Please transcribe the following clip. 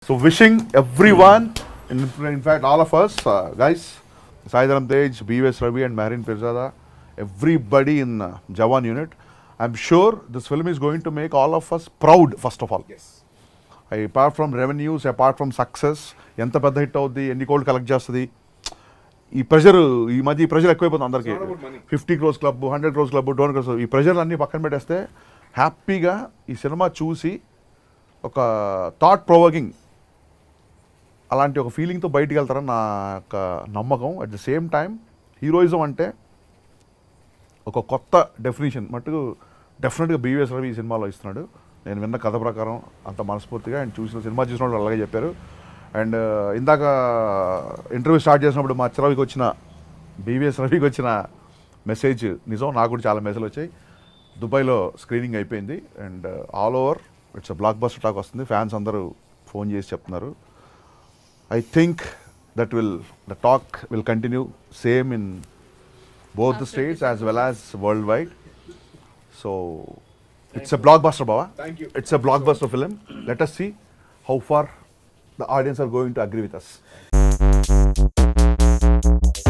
So wishing every one in fact all of us guys Saidharam Tej BVS Ravi and Mehreen Pirzada everybody in Jawan unit I'm sure this film is going to make all of us proud first of all apart from revenues apart from success ఎంత పెద్ద hit అవుద్ది ఎన్ని కోట్లు collect చేస్తుంది ఈ pressure ఈ మధ్య ఈ ప్రెషర్ ఎక్కువైపోతుంది అందరికీ It's all about money. Fifty crores club hundred crores club two crores ఈ ప్రెషర్ అన్ని పక్కన పెట్టేస్తే హ్యాపీగా ఈ సినిమా చూసి ఒక థాట్ ప్రొవోకింగ్ అలాంటి ఒక ఫీలింగ్తో బయటికి వెళ్తారని నా యొక్క నమ్మకం at the same time heroism అంటే ఒక కొత్త డెఫినేషన్ మట్టుకు డెఫినెట్గా బీవీఎస్ రవి ఈ సినిమాలో ఇస్తున్నాడు నేను విన్న కథ ప్రకారం అంత మనస్ఫూర్తిగా అండ్ చూసిన సినిమా చూసిన వాళ్ళు అలాగే చెప్పారు అండ్ ఇందాక ఇంటర్వ్యూ స్టార్ట్ చేసినప్పుడు మా రవికి వచ్చిన బీవీఎస్ రవికి వచ్చిన మెసేజ్ నిజం నాకు కూడా చాలా మెసేజ్ వచ్చాయి దుబాయ్లో స్క్రీనింగ్ అయిపోయింది and all over it's block buster talk వస్తుంది ఫ్యాన్స్ అందరూ ఫోన్ చేసి చెప్తున్నారు I think that will the talk will continue same in both the states as well as worldwide. So it's a blockbuster, Baba. Thank you. It's a blockbuster film. Let us see how far the audience are going to agree with us.